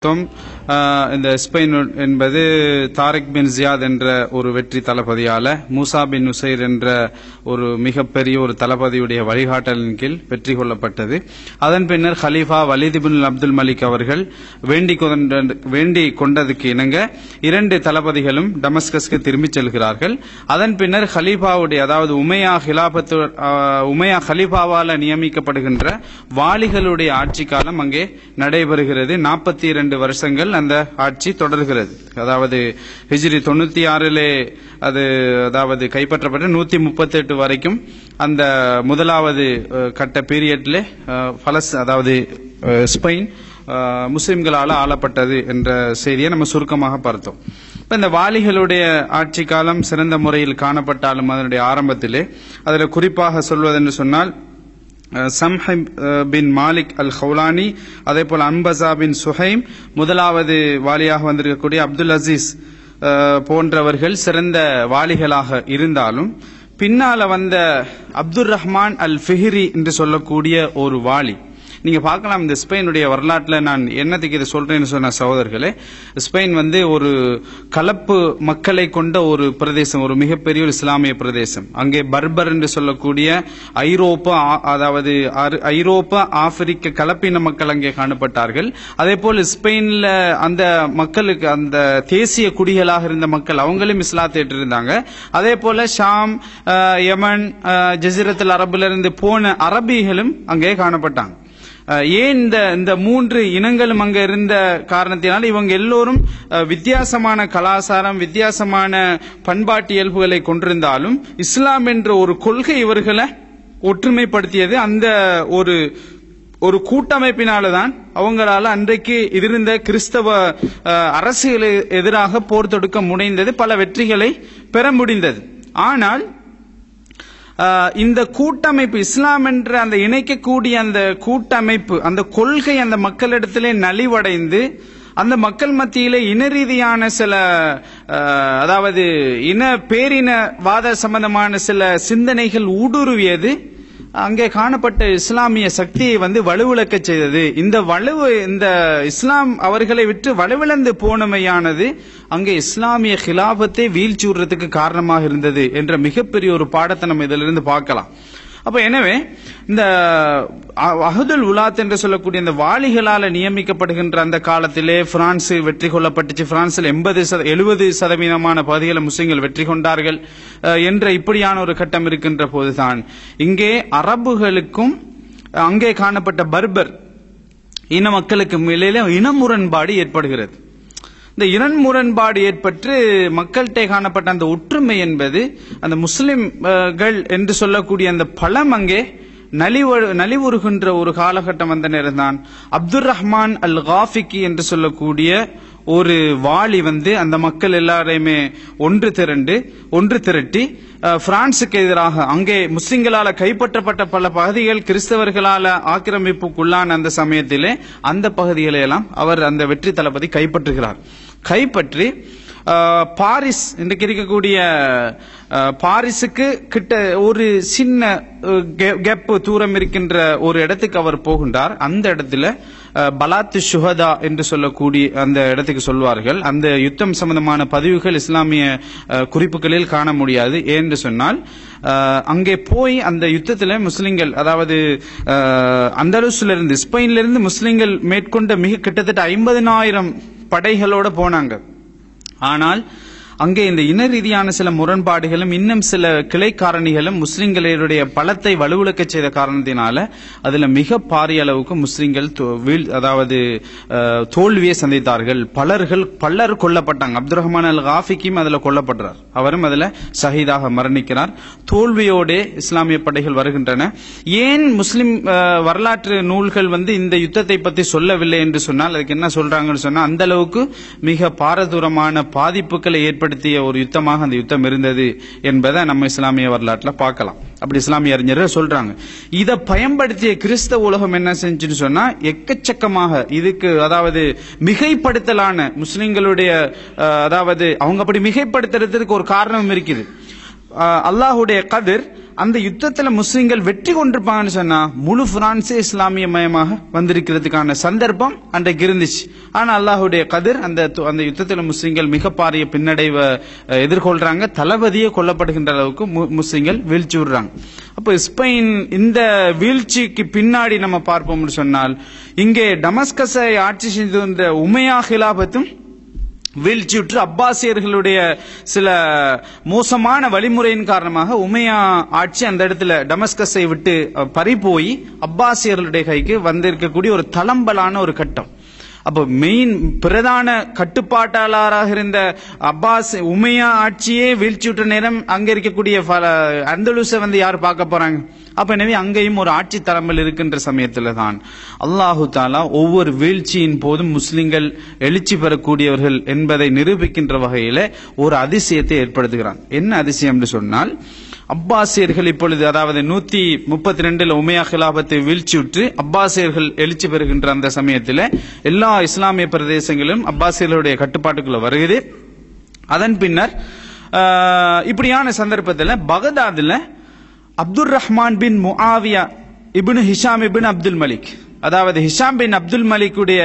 தும், ஆஹ், இந்த ஸ்பெயின் என்பது தாரிக் பின் ஜியாத் என்ற ஒரு வெற்றி தளபதியால மூசா பின் உசைர் என்ற ஒரு மிகப்பெரிய ஒரு தளபதியுடைய வழிகாட்டலின் கீழ் வெற்றி கொள்ளப்பட்டது அதன் பின்னர் ஹலீஃபா வலீத் பின் அப்துல் மலிக் அவர்கள் வேண்டிக் கொண்ட- வேண்டிக் கொண்டதுக்கு இணங்க இரண்டு தளபதிகளும் டமஸ்கஸ்க்கு திரும்பிச் செல்கிறார்கள் அதன் பின்னர் ஹலீஃபாவுடைய அதாவது உமையா ஹிலாபத்து ஆஹ், உமையா ஹலீஃபாவால நியமிக்கப்படுகின்ற வாலிகளுடைய ஆட்சி காலம் அங்கே நடைபெறுகிறது நாற்பத்தி இரண்டு வருஷங்கள் அந்த ஆட்சி தொடர்கிறது அதாவது ஹிஜ்ரி தொண்ணூத்தி ஆறிலே அது அதாவது கைப்பற்றப்பட்டு நூத்தி முப்பத்தி எட்டு வரைக்கும் அந்த முதலாவது அஹ், கட்ட பீரியட்ல பலஸ் அதாவது அஹ், ஸ்பெயின் அஹ், முஸ்லிம்களால் ஆளப்பட்டது என்ற செய்தியை நம்ம சுருக்கமாக பார்த்தோம் இப்ப இந்த வாலிகளுடைய ஆட்சி காலம் சிறந்த முறையில் காணப்பட்டாலும் அதனுடைய ஆரம்பத்திலே அதுல குறிப்பாக சொல்வதென்று சொன்னால் சம்ஹிம் அஹ், பின் மாலிக் அல் ஹவுலானி அதே போல அன்பசா பின் சுஹைம் முதலாவது வாலியாக வந்திருக்கக்கூடிய அப்துல் அசீஸ் அஹ், போன்றவர்கள் சிறந்த வாலிகளாக இருந்தாலும் பின்னால வந்த அப்துல் ரஹ்மான் அல் ஃபிஹ்ரி என்று சொல்லக்கூடிய ஒரு வாலி நீங்க பார்க்கலாம் இந்த ஸ்பெயினுடைய வரலாற்றுல நான் என்னத்துக்கு இதை சொல்றேன்னு சொன்ன சகோதரர்களே ஸ்பெயின் வந்து ஒரு கலப்பு மக்களை கொண்ட ஒரு பிரதேசம் ஒரு மிகப்பெரிய ஒரு இஸ்லாமிய பிரதேசம் அங்கே பர்பர் என்று சொல்லக்கூடிய ஐரோப்பா ஆ- அதாவது அரு- ஐரோப்பா ஆப்பிரிக்க கலப்பின மக்கள் அங்கே காணப்பட்டார்கள் அதே போல் ஸ்பெயின்ல அந்த மக்களுக்கு அந்த தேசிய குடிகளாக இருந்த மக்கள் அவங்களும் இஸ்லாத்தை ஏற்றிருந்தாங்க அதே போல ஷாம் அஹ், யமன் அஹ், ஜசீரத்துல் அரபுல இருந்து போன அரபிகளும் அங்கே காணப்பட்டாங்க அஹ், ஏன் இந்த இந்த மூன்று இனங்களும் அங்க இருந்த காரணத்தினால் இவங்க எல்லோரும் அஹ், வித்தியாசமான கலாச்சாரம் வித்தியாசமான பண்பாட்டு இயல்புகளை கொண்டிருந்தாலும் இஸ்லாம் என்ற ஒரு கொள்கை இவர்களை ஒற்றுமைப்படுத்தியது அந்த ஒரு ஒரு கூட்டமைப்பினால தான் அவங்களால அன்றைக்கு இருந்த கிறிஸ்தவ அஹ், அரசுகளுக்கு எதிராக போர் தொடுக்க முனைந்தது பல வெற்றிகளை பெற முடிந்தது ஆனால் ஆஹ் இந்த கூட்டமைப்பு இஸ்லாம் என்ற அந்த இணைக்கக்கூடிய அந்த கூட்டமைப்பு அந்த கொள்கை அந்த மக்களிடத்திலே நலிவடைந்து அந்த மக்கள் மத்தியிலே இன ரீதியான சில ஆஹ், அதாவது இன பேரினவாத சம்பந்தமான சில சிந்தனைகள் ஊடுருவியது அங்கே காணப்பட்ட இஸ்லாமிய சக்தியை வந்து வலுவிழக்க செய்தது இந்த வலுவு இந்த இஸ்லாம் அவர்களை விட்டு வலுவிழந்து போனமையானது அங்கே இஸ்லாமிய கிலாபத்தை வீழ்ச்சியுறதுக்கு காரணமாக இருந்தது என்ற மிகப்பெரிய ஒரு பாடத்தை நம்ம இதிலிருந்து பார்க்கலாம் அப்ப எனவே இந்த அ- அஹதுல் உலாத் என்று சொல்லக்கூடிய இந்த வாலிகளால நியமிக்கப்படுகின்ற அந்த காலத்திலே பிரான்ஸ் வெற்றி கொள்ளப்பட்டுச்சு பிரான்சில் எண்பது எழுபது சதவீதமான பகுதிகளை முஸ்லிம்கள் வெற்றி கொண்டார்கள் அஹ், என்ற இப்படியான ஒரு கட்டம் இருக்கின்ற போதுதான் இங்கே அரபுகளுக்கும் அங்கே காணப்பட்ட பர்பர் இன மக்களுக்கு மேலே இன முரண்பாடு ஏற்படுகிறது இந்த இன முரண்பாடு ஏற்பட்டு மக்கள்கிட்ட காணப்பட்ட அந்த ஒற்றுமை என்பது அந்த முஸ்லிம்கள் என்று சொல்லக்கூடிய அந்த பலம் அங்கே நலிவு நலிவுறுகின்ற ஒரு காலகட்டம் வந்த நேரம்தான் அப்துல் ரஹ்மான் அல் காஃபிகி என்று சொல்லக்கூடிய ஒரு வாளி வந்து அந்த மக்கள் எல்லாரையுமே ஒன்று திரண்டு ஒன்று திரட்டி அஹ், பிரான்சுக்கு எதிராக அங்கே முஸ்லிம்களால கைப்பற்றப்பட்ட பல பகுதிகள் கிறிஸ்தவர்களால ஆக்கிரமிப்புக்குள்ளான அந்த சமயத்திலே அந்த பகுதிகளை எல்லாம் அவர் அந்த வெற்றி தளபதி கைப்பற்றுகிறார் கைப்பற்றி அஹ், பாரிஸ் இன்றைக்கு இருக்கக்கூடிய அஹ், பாரிஸுக்கு கிட்ட ஒரு சின்ன அஹ், கே- கேப் தூரம் இருக்கின்ற ஒரு இடத்துக்கு அவர் போகின்றார் அந்த இடத்துல அஹ், பலாத்து சுஹதா என்று சொல்லக்கூடிய அந்த இடத்துக்கு சொல்வார்கள் அந்த யுத்தம் சம்பந்தமான பதிவுகள் இஸ்லாமிய அஹ், குறிப்புகளில் காண முடியாது ஏன்னு சொன்னால் அஹ், அங்கே போய் அந்த யுத்தத்தில் முஸ்லிம்கள் அதாவது அஹ், அந்தலுஸ்ல இருந்து ஸ்பெயின்ல இருந்து முஸ்லிம்கள் மேற்கொண்ட மிக கிட்டத்தட்ட ஐம்பதினாயிரம் படைகளோட போனாங்க ஆனால் அங்கே இந்த இன ரீதியான சில முரண்பாடுகளும் இன்னும் சில கிளை காரணிகளும் முஸ்லிம்களுடைய பலத்தை வலுவிழக்க செய்த காரணத்தினால அதுல மிக பாரிய அளவுக்கு முஸ்லிம்கள் தோ- வீழ் அதாவது அஹ், தோல்வியை சந்தித்தார்கள் பலர்கள் பலர் கொல்லப்பட்டாங்க அப்துல் ரஹ்மான் அல் காஃபிக்கும் அதுல கொல்லப்படுறார் அவரும் அதுல ஷஹீதாக மரணிக்கிறார் தோல்வியோடே இஸ்லாமிய படைகள் வருகின்றன ஏன் முஸ்லிம் அஹ், வரலாற்று நூல்கள் வந்து இந்த யுத்தத்தை பத்தி சொல்லவில்லை என்று சொன்னால் அதுக்கு என்ன சொல்றாங்கன்னு சொன்னா அந்த அளவுக்கு மிக பாரதூரமான பாதிப்புகளை ஏற்படுத்திய ஒரு யுத்தமாக அந்த யுத்தம் இருந்தது என்பதை நம்ம இஸ்லாமிய வரலாற்றுல பார்க்கலாம் அப்படி இஸ்லாமிய அறிஞர்கள் சொல்றாங்க இதை பயன்படுத்திய கிறிஸ்தவ உலகம் என்ன செஞ்சுன்னு சொன்னா எக்கச்சக்கமாக இதுக்கு அதாவது மிகைப்படுத்தலான முஸ்லிம்களுடைய அஹ், அதாவது அவங்க அப்படி மிகைப்படுத்துறதுக்கு ஒரு காரணம் இருக்குது ஆஹ், அல்லாஹுடைய கதிர் அந்த யுத்தத்துல முஸ்லிம்கள் வெற்றி கொண்டிருப்பாங்கன்னு சொன்னா முழு பிரான்சே இஸ்லாமிய மயமாக வந்திருக்கிறதுக்கான சந்தர்ப்பம் அன்றைக்கு இருந்துச்சு ஆனா அல்லாஹுடைய கதிர் அந்த து- அந்த யுத்தத்துல முஸ்லிம்கள் மிக பாரிய பின்னடைவை அஹ், எதிர்கொள்றாங்க தளபதியே கொல்லப்படுகின்ற அளவுக்கு மு- முஸ்லிம்கள் வீழ்ச்சி விடுறாங்க அப்ப ஸ்பெயின் இந்த வீழ்ச்சிக்கு பின்னாடி நம்ம பார்ப்போம்னு சொன்னால் இங்கே டமஸ்கஸை ஆட்சி செய்து வந்த உமையா ஹிலாபத்தும் வீழ்ச்சியுற்று அப்பாசியர்களுடைய சில மோசமான வழிமுறையின் காரணமாக உமையா ஆட்சி அந்த இடத்துல டமஸ்கஸை விட்டு அஹ், பறி போய் அப்பாசியர்களுடைய கைக்கு வந்திருக்கக்கூடிய ஒரு தளம்பலான ஒரு கட்டம் அப்போ மெயின் பிரதான கட்டுப்பாட்டாளராக இருந்த அப்பாஸ் உமையா ஆட்சியே வீழ்ச்சியுற்ற நேரம் அங்க இருக்கக்கூடிய பல- அந்தலுசை வந்து யார் பார்க்க போறாங்க அப்ப எனவே அங்கேயும் ஒரு ஆட்சி தலைமையில் இருக்கின்ற சமயத்துல தான் அல்லாஹு தாலா ஒவ்வொரு வீழ்ச்சியின் போதும் முஸ்லிம்கள் எழுச்சி பெறக்கூடியவர்கள் என்பதை நிரூபிக்கின்ற வகையில ஒரு அதிசயத்தை ஏற்படுத்துகிறான் என்ன அதிசயம் என்று சொன்னால் அப்பாசியர்கள் இப்பொழுது அதாவது நூத்தி முப்பத்தி ரெண்டுல உமையா கிலாபத்தை வீழ்ச்சியுற்று அப்பாசியர்கள் எழுச்சி பெறுகின்ற அந்த சமயத்தில் எல்லா இஸ்லாமிய பிரதேசங்களும் அப்பாசியர்களுடைய கட்டுப்பாட்டுக்குள்ள வருகிறது அதன் பின்னர் ஆஹ், இப்படியான சந்தர்ப்பத்தில் பகதாதுல Abdul Rahman bin Muawiya ibn Hisham ibn Abdul Malik அதாவது ஹிஷாம் பின் அப்துல் மலிக்குடைய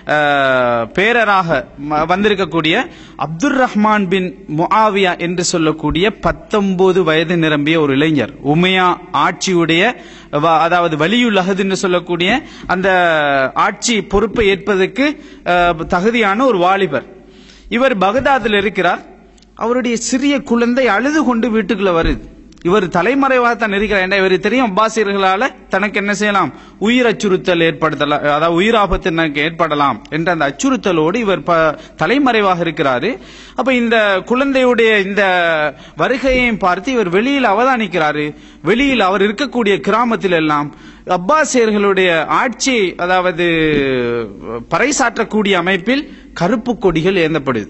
ஆஹ், பேரராக ம- வந்திருக்கக்கூடிய அப்துல் ரஹ்மான் பின் முஆவியா என்று சொல்லக்கூடிய பத்தொன்பது வயது நிரம்பிய ஒரு இளைஞர் உமையா ஆட்சியுடைய வ- அதாவது வலியுல் அஹத் என்று சொல்லக்கூடிய அந்த ஆட்சி பொறுப்பை ஏற்பதற்கு ஆஹ், தகுதியான ஒரு வாலிபர் இவர் பகதாதில் இருக்கிறார் அவருடைய சிறிய குழந்தை அழுது கொண்டு வீட்டுக்குள்ள வருது இவர் தலைமறைவாக தான் இருக்கிறார் ஏன்னா இவர் தெரியும் அப்பாசியர்களால தனக்கு என்ன செய்யலாம் உயிர் அச்சுறுத்தல் ஏற்படுத்தலாம் அதாவது உயிர் ஆபத்து தனக்கு ஏற்படலாம் என்ற அந்த அச்சுறுத்தலோடு இவர் ப- தலைமறைவாக இருக்கிறாரு அப்ப இந்த குழந்தையுடைய இந்த வருகையையும் பார்த்து இவர் வெளியில் அவதானிக்கிறாரு வெளியில் அவர் இருக்கக்கூடிய கிராமத்தில் எல்லாம் அப்பாசியர்களுடைய ஆட்சி அதாவது பறைசாற்றக்கூடிய அமைப்பில் கருப்பு கொடிகள் ஏந்தப்படுது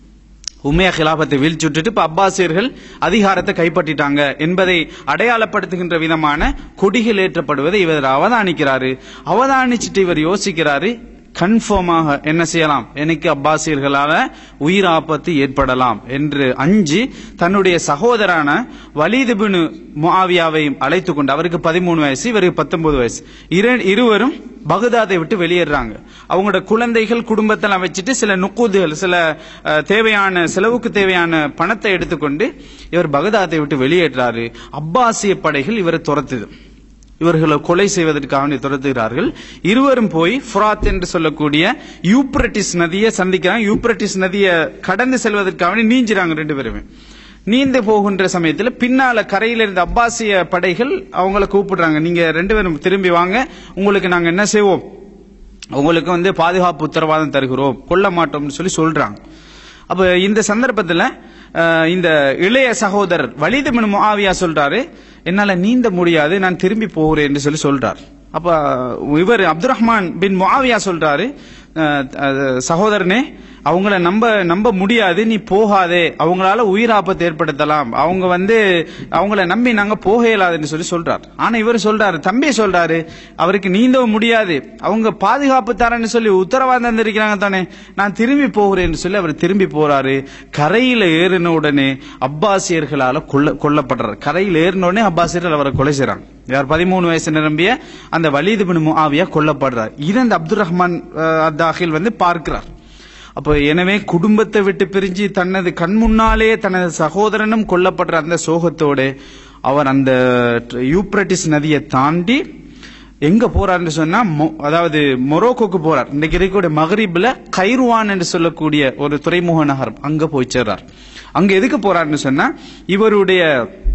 உமையா கிலாபத்தை வீழ்ச்சுட்டு இப்ப அப்பாசியர்கள் அதிகாரத்தை கைப்பற்றிட்டாங்க என்பதை அடையாளப்படுத்துகின்ற விதமான கொடிகள் ஏற்றப்படுவதை இவர் அவதானிக்கிறாரு அவதானிச்சுட்டு இவர் யோசிக்கிறாரு கன்ஃபார்மாக என்ன செய்யலாம் எனக்கு அப்பாசியர்களால உயிர் ஆபத்து ஏற்படலாம் என்று அஞ்சு தன்னுடைய சகோதரான வலீது பின் முஆவியாவையும் அழைத்து கொண்டு அவருக்கு பதிமூணு வயசு இவருக்கு பத்தொன்பது வயசு இரு- இருவரும் பகதாதை விட்டு வெளியேறாங்க அவங்களோட குழந்தைகள் குடும்பத்தெல்லாம் வச்சுட்டு சில நுக்கூதுகள் சில அஹ், தேவையான செலவுக்கு தேவையான பணத்தை எடுத்துக்கொண்டு இவர் பகதாதை விட்டு வெளியேற்றாரு அப்பாசிய படைகள் இவரை துரத்துது இவர்களை கொலை செய்வதற்காக வேண்டி துரத்துகிறார்கள் இருவரும் போய் ஃபுராத் என்று சொல்லக்கூடிய யூப்ரட்டிஸ் நதியை சந்திக்கிறாங்க யூப்ரட்டிஸ் நதியை கடந்து செல்வதற்காக வேண்டி நீஞ்சுறாங்க ரெண்டு பேருமே நீந்து போகின்ற சமயத்துல பின்னால கரையில இருந்த அப்பாசிய படைகள் அவங்கள கூப்பிடுறாங்க நீங்க ரெண்டு பேரும் திரும்பி வாங்க உங்களுக்கு நாங்க என்ன செய்வோம் உங்களுக்கு வந்து பாதுகாப்பு உத்தரவாதம் தருகிறோம் கொல்ல மாட்டோம்னு சொல்லி சொல்றாங்க அப்ப இந்த சந்தர்ப்பத்துல அஹ், இந்த இளைய சகோதரர் வலிது பின் முஆவியா சொல்றாரு என்னால நீந்த முடியாது நான் திரும்பி போகிறேன் என்று சொல்லி சொல்றார் அப்ப இவர் அப்துல் ரஹ்மான் பின் முஆவியா சொல்றாரு அஹ், அஹ், சகோதரனே அவங்கள நம்ப நம்ப முடியாது நீ போகாதே அவங்களால உயிர் ஆபத்து ஏற்படுத்தலாம் அவங்க வந்து அவங்கள நம்பி நாங்க போக இயலாதுன்னு சொல்லி சொல்றார் ஆனா இவர் சொல்றாரு தம்பி சொல்றாரு அவருக்கு நீந்தவும் முடியாது அவங்க பாதுகாப்பு தரேன்னு சொல்லி உத்தரவாதம் தந்திருக்கிறாங்க தானே நான் திரும்பி போகிறேன்னு சொல்லி அவர் திரும்பி போறாரு கரையில ஏறின உடனே அப்பாசியர்களால கொல்ல கொல்லப்படுறார் கரையில் ஏறின உடனே அப்பாசியர்கள் அவரை கொலை செய்றாங்க யார் பதிமூணு வயசு நிரம்பிய அந்த வலீது பின் முஆவியா கொல்லப்படுறார் இதை அந்த அப்துல் ரஹ்மான் அஹ், அத்தாஹில் வந்து பார்க்கிறார் அப்ப எனவே குடும்பத்தை விட்டு பிரிஞ்சு தனது கண் முன்னாலே தனது சகோதரனும் கொல்லப்படுற அந்த சோகத்தோடு அவர் அந்த யூப்ரட்டிஸ் நதியை தாண்டி எங்க போறாருன்னு சொன்னா மொ- அதாவது மொரோக்கோக்கு போறார் இன்னைக்கு இருக்கக்கூடிய மகரிப்ல கைருவான் என்று சொல்லக்கூடிய ஒரு துறைமுக நகரம் அங்க போய் சேர்றார் அங்க எதுக்கு போறாருன்னு சொன்னா இவருடைய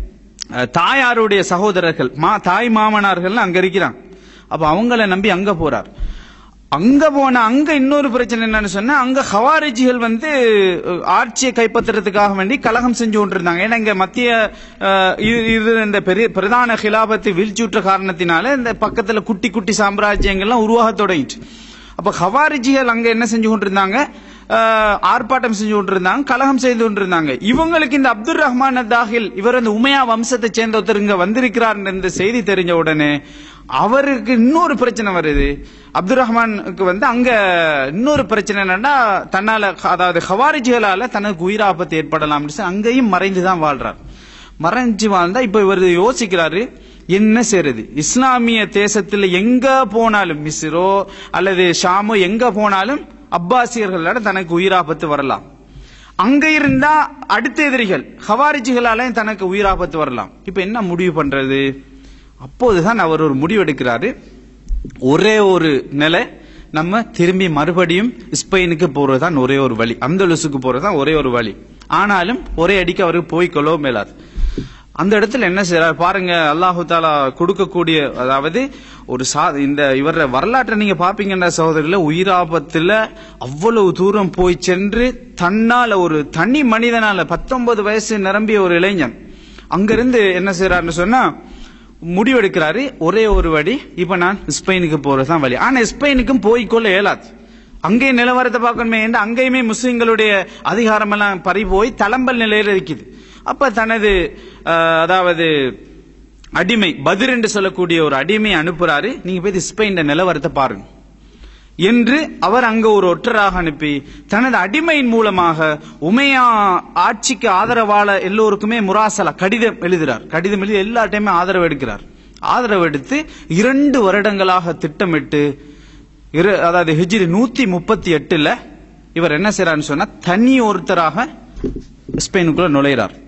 அஹ், தாயாருடைய சகோதரர்கள் மா தாய் மாமனார்கள் அங்க இருக்கிறாங்க அப்ப அவங்கள நம்பி அங்க போறார் அங்க போன அங்க இன்னொரு பிரச்சனை என்னன்னு சொன்னா அங்க ஹவாரிஜிகள் வந்து அஹ், ஆட்சியை கைப்பற்றுறதுக்காக வேண்டி கலகம் செஞ்சு கொண்டிருந்தாங்க ஏன்னா இங்க மத்திய அஹ், இது இது இந்த பெரிய பிரதான ஹிலாபத்தை வீழ்ச்சியுற்ற காரணத்தினால இந்த பக்கத்துல குட்டி குட்டி சாம்ராஜ்யங்கள்லாம் உருவாக தொடங்கிட்டு அப்ப ஹவாரிஜிகள் அங்க என்ன செஞ்சு கொண்டிருந்தாங்க அஹ், ஆர்ப்பாட்டம் செஞ்சு கொண்டிருந்தாங்க கலகம் செய்து கொண்டிருந்தாங்க இவங்களுக்கு இந்த அப்துல் ரஹ்மான் தாஹில் இவர் அந்த உமையா வம்சத்தை சேர்ந்த ஒருத்தர் இங்க வந்திருக்கிறார் என்ற செய்தி தெரிஞ்ச உடனே அவருக்கு இன்னொரு பிரச்சனை வருது அப்துல் ரஹ்மானுக்கு வந்து அங்க இன்னொரு பிரச்சனை என்னன்னா தன்னால அதாவது ஹவாரிஜிகளால தனக்கு உயிராபத்து ஏற்படலாம் அங்கேயும் மறைந்து தான் வாழ்றார் மறைஞ்சு வாழ்ந்தா இப்ப இவர் யோசிக்கிறாரு என்ன செய்யறது இஸ்லாமிய தேசத்துல எங்க போனாலும் மிஸ்ரோ அல்லது ஷாமோ எங்க போனாலும் அப்பாசியர்களோட தனக்கு உயிராபத்து வரலாம் அங்க இருந்தா அடுத்த எதிரிகள் ஹவாரிஜிகளால தனக்கு உயிராபத்து வரலாம் இப்ப என்ன முடிவு பண்றது அப்போதுதான் அவர் ஒரு முடிவு எடுக்கிறாரு ஒரே ஒரு நிலை நம்ம திரும்பி மறுபடியும் ஸ்பெயினுக்கு போறதுதான் ஒரே ஒரு வழி அந்தலுசுக்கு போறதுதான் ஒரே ஒரு வழி ஆனாலும் ஒரே அடிக்கு அவருக்கு போய் கொள்ளவும் மேலாது அந்த இடத்துல என்ன செய்யறாரு பாருங்க அல்லாஹு தாலா கொடுக்கக்கூடிய அதாவது ஒரு சா இந்த இவர வரலாற்றை நீங்க பாப்பீங்கன்னா சகோதரில உயிராபத்துல அவ்வளவு தூரம் போய் சென்று தன்னால ஒரு தனி மனிதனால பத்தொன்பது வயசு நிரம்பிய ஒரு இளைஞன் அங்கிருந்து என்ன செய்யறாருன்னு சொன்னா முடிவெடுக்கிறாரு ஒரே ஒரு வழி இப்ப நான் ஸ்பெயினுக்கு போறதுதான் வழி ஆனா ஸ்பெயினுக்கும் போய்க்கொள்ள இயலாது அங்கேயும் நிலவரத்தை பார்க்கணுமே என்று அங்கேயுமே முஸ்லிம்களுடைய அதிகாரம் எல்லாம் பறி போய் தளம்பல் நிலையில இருக்குது அப்ப தனது அஹ், அதாவது அடிமை பதிர் என்று சொல்லக்கூடிய ஒரு அடிமை அனுப்புறாரு நீங்க போய் ஸ்பெயின் நிலவரத்தை பாருங்க என்று அவர் அங்க ஒரு ஒற்றராக அனுப்பி தனது அடிமையின் மூலமாக உமையா ஆட்சிக்கு ஆதரவாள எல்லோருக்குமே முராசலா கடிதம் எழுதுறார் கடிதம் எழுதி எல்லார்ட்டையுமே ஆதரவு எடுக்கிறார் ஆதரவு எடுத்து இரண்டு வருடங்களாக திட்டமிட்டு இரு அதாவது ஹிஜ்ரி நூத்தி முப்பத்தி எட்டுல இவர் என்ன செய்யறாருன்னு சொன்னா தனி ஒருத்தராக ஸ்பெயினுக்குள்ள நுழைகிறார்